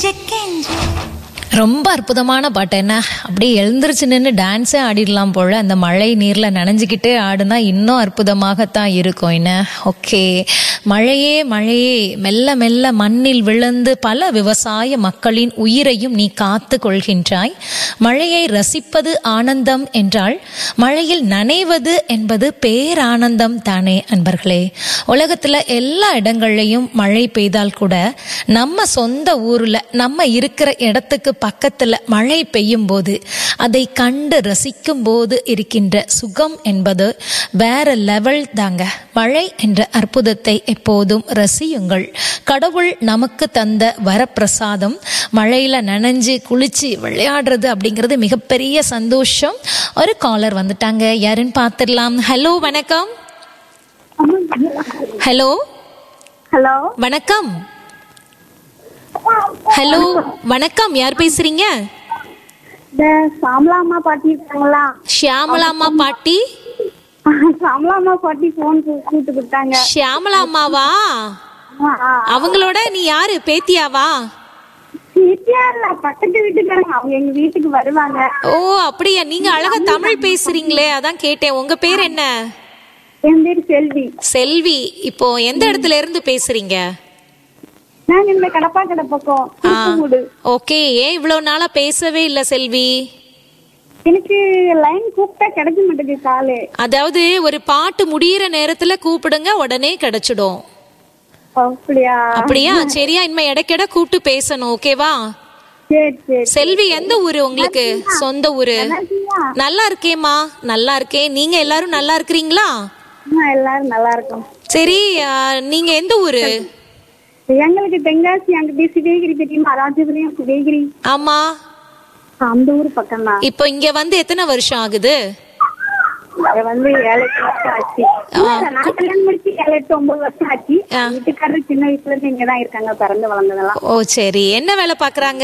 கெஞ்சு ரொம்ப அற்புதமான பாட்டு என்ன அப்படியே எழுந்திருச்சு நின்று டான்ஸே ஆடிடலாம் போல அந்த மழை நீரில் நனைஞ்சுக்கிட்டே ஆடுனா இன்னும் அற்புதமாகத்தான் இருக்கும் என்ன ஓகே மழையே மழையே மெல்ல மெல்ல மண்ணில் விழுந்து பல விவசாய மக்களின் உயிரையும் நீ காத்து கொள்கின்றாய் மழையை ரசிப்பது ஆனந்தம் என்றால் மழையில் நனைவது என்பது பேரானந்தம் தானே அன்பர்களே உலகத்துல எல்லா இடங்கள்லையும் மழை பெய்தால் கூட நம்ம சொந்த ஊர்ல நம்ம இருக்கிற இடத்துக்கு பக்கத்துல மழை பெய்யும் போது அதை கண்டு ரசிக்கும் போது இருக்கின்ற சுகம் என்பது வேற லெவல் தாங்க மழை என்ற அற்புதத்தை எப்போதும் ரசியுங்கள் கடவுள் நமக்கு தந்த வரப்பிரசாதம் மழையில நனைஞ்சு குளிச்சு விளையாடுறது அப்படிங்கிறது மிகப்பெரிய சந்தோஷம் ஒரு காலர் வந்துட்டாங்க யாருன்னு பார்த்துடலாம் ஹலோ வணக்கம் ஹலோ ஹலோ வணக்கம் ஹலோ வணக்கம் யார் பேசுறீங்க இந்த சாமலாமா பாட்டி இருக்காங்களா ஷியாமலாமா பாட்டி சாமலாமா பாட்டி போன் கூட்டு கொடுத்தாங்க ஷியாமலா அம்மாவா ஆ, ஆ. அவங்களோட நீ யாரு பேத்தியாவா சிட்டியா இல்ல பக்கத்து வீட்டுக்காரங்க அவங்க எங்க வீட்டுக்கு வருவாங்க ஓ அப்படியா நீங்க அழகா தமிழ் பேசுறீங்களே அதான் கேட்டேன் உங்க பேர் என்ன என் பேர் செல்வி செல்வி இப்போ எந்த இடத்துல இருந்து பேசுறீங்க நாங்க இந்த கடப்பா கடை பக்கம் ஆ, திருப்பூடு ஓகே ஏன் இவ்வளவு நாளா பேசவே இல்ல செல்வி எனக்கு லைன் கூப்பிட்டா கிடைக்க மாட்டேங்குது காலு அதாவது ஒரு பாட்டு முடியிற நேரத்துல கூப்பிடுங்க உடனே கிடைச்சிடும் அப்படியா அப்படியா சரியா இனிமே இடைக்கிட கூப்பிட்டு பேசணும் ஓகேவா சரி சரி செல்வி எந்த ஊரு உங்களுக்கு சொந்த ஊரு இருக்கீங்களா? நல்லா இருக்கேம்மா நல்லா இருக்கேன் நீங்க எல்லாரும் நல்லா இருக்கிறீங்களா ஆ, எல்லாரும் நல்லா இருக்கும் சரி ஆ, நீங்க எந்த ஊரு எங்களுக்கு தென்காசி அங்கிட்டு சிவகிரி தெரியுமா ராஜபுரியம் சிவகிரி ஆமா அந்த ஊர் பக்கம் தான் இப்போ இங்க வந்து எத்தனை வருஷம் ஆகுது அது வந்து ஏழு எட்டு வருஷம் ஆச்சு நான் கல்யாணம் முடிச்சு ஏழு எட்டு ஒன்பது வருஷம் ஆச்சு ஆ. வீட்டுக்காரர் சின்ன வயசுல இருந்து இங்கதான் இருக்காங்க பிறந்து வளர்ந்ததெல்லாம் ஓ சரி என்ன வேலை பாக்குறாங்க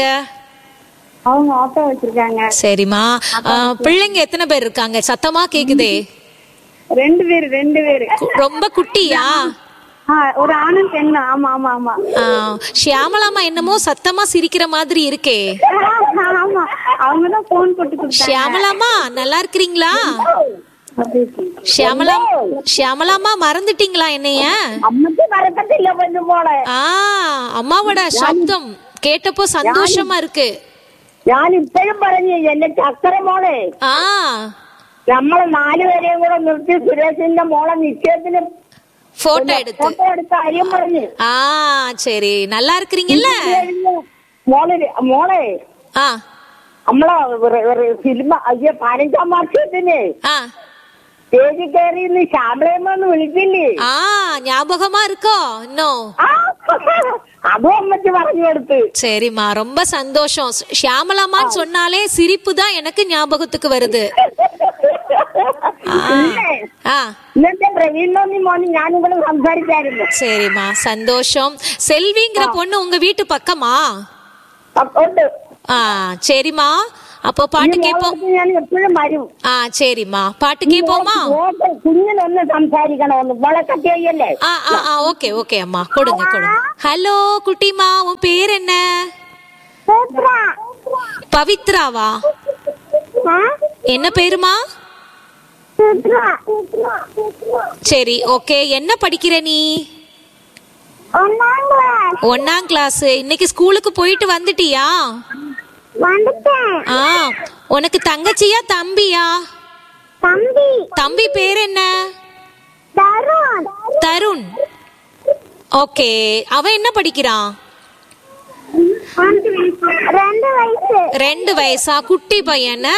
அவங்க ஆட்டோ வச்சிருக்காங்க சரிம்மா ஆ, பிள்ளைங்க எத்தனை பேர் இருக்காங்க சத்தமா கேக்குதே ரெண்டு பேரு ரெண்டு பேரு கு- ரொம்ப குட்டியா ஆ, ஒரு ஆணும் பெண்ணும் ஆமா ஆமா ஆமா ஆ, ஷியாமலாமா என்னமோ சத்தமா சிரிக்கிற மாதிரி இருக்கே ஆ, ஆமா அவங்கதான் போன் போட்டு கொடுத்தாங்க ஷியாமலாமா நல்லா இருக்கிறீங்களா அப்படி இருக்கு. ஷியாமலா ஷியாமலாமா மறந்துட்டீங்களா என்னைய அம்மக்கு வரப்பட்டு இல்ல கொஞ்சம் போல ஆ அம்மாவோட சப்தம் கேட்டப்போ சந்தோஷமா இருக்கு ഞാൻ ഇപ്പോഴും പറഞ്ഞു എന്റെ ചക്കര മോളെ ஆ നമ്മളെ നാലുപേരെയും കൂടെ നിർത്തി സുരേഷിന്റെ മോളെ നിശ്ചയത്തിന് போட்டோ எடுத்து ഫോട്ടോ എടുത്ത കാര്യം പറഞ്ഞു ஆ சரி நல்லா இருக்கிறீங்கல்ல മോളെ മോളെ ஆ നമ്മളെ ഒരു- ഒരു സിനിമ അയ്യോ പതിനഞ്ചാം വർഷത്തിന് ஆ സ്റ്റേജിൽ കയറി ഇന്ന് ശ്യാമളയമ്മന്ന് വിളിച്ചില്ലേ ஆ ஞாபகமா இருக்கோ இன்னும் ആ, അതും അമ്മച്ചി പറഞ്ഞു കൊടുത്ത് சரிம்மா ரொம்ப சந்தோஷம் ஷியாமலாமான்னு சொன்னாலே சிரிப்பு தான் எனக்கு ஞாபகத்துக்கு வருது ഇല്ലേ ஆ ഇന്നത്തെ പ്രവീണിനൊന്നും മോനും ഞാനും കൂടെ സംസാരിച്ചായിരുന്നു சரிம்மா சந்தோஷம் செல்விங்கிற பொண்ணு உங்க வீட்டு பக்கமா ഉണ്ട് ஆ சரிம்மா அப்போ பாட்டு கேப்போம் മോളടുത്ത് ഞാൻ എപ്പോഴും വരും ஆ சரிம்மா பாட்டு கேப்போமா മോൾക്ക് കുഞ്ഞിനൊന്ന് സംസാരിക്കണമെന്ന് മോളെ കട്ടിയല്ലേ ஆ ஆ ஆ ஓகே ஓகே அம்மா கொடுங்க கொடுங்க ஹலோ குட்டிமா உன் பேர் என்ன பவித்ராவா என்ன பேருமா சரி ஓகே என்ன படிக்கிற நீ ஒன்னாம் கிளாஸ் இன்னைக்கு ஸ்கூலுக்கு போயிட்டு வந்துட்டியா வந்துட்டேன் ஆ உனக்கு தங்கச்சியா தம்பியா தம்பி தம்பி பேர் என்ன தருண் தருண் ஓகே அவன் என்ன படிக்கிறான் ரெண்டு வயசு ரெண்டு வயசா குட்டி பையன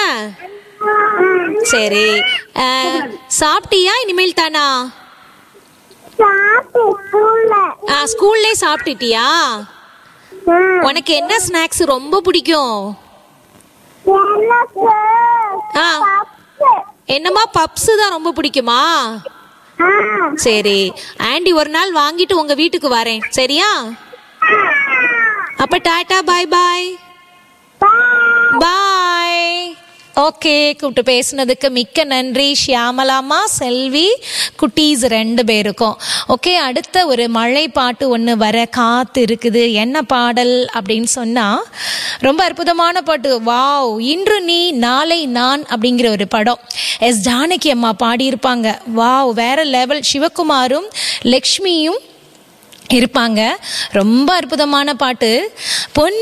சரி அஹ், சாப்பிட்டியா இனிமேல் தானா சாப்பிட்டு ஸ்கூல்ல ஆ, ஸ்கூல்லே சாப்பிட்டுட்டியா உனக்கு என்ன ஸ்நாக்ஸ் ரொம்ப பிடிக்கும் எனக்கு ஆ என்னம்மா பப்ஸ் தான் ரொம்ப பிடிக்குமா சரி ஆண்டி ஒரு நாள் வாங்கிட்டு உங்க வீட்டுக்கு வரேன் சரியா அப்ப டாடா பாய் பாய் பாய் ஓகே கூப்பிட்டு பேசுனதுக்கு மிக்க நன்றி ஷியாமலாமா செல்வி குட்டீஸ் ரெண்டு பேருக்கும் ஓகே அடுத்த ஒரு மழை பாட்டு ஒன்று வர காத்து இருக்குது என்ன பாடல் அப்படின்னு சொன்னா ரொம்ப அற்புதமான பாட்டு வாவ் இன்று நீ நாளை நான் அப்படிங்கிற ஒரு படம் எஸ் ஜானகி அம்மா பாடியிருப்பாங்க வாவ் வேற லெவல் சிவகுமாரும் லக்ஷ்மியும் இருப்பாங்க ரொம்ப அற்புதமான பாட்டு பொன்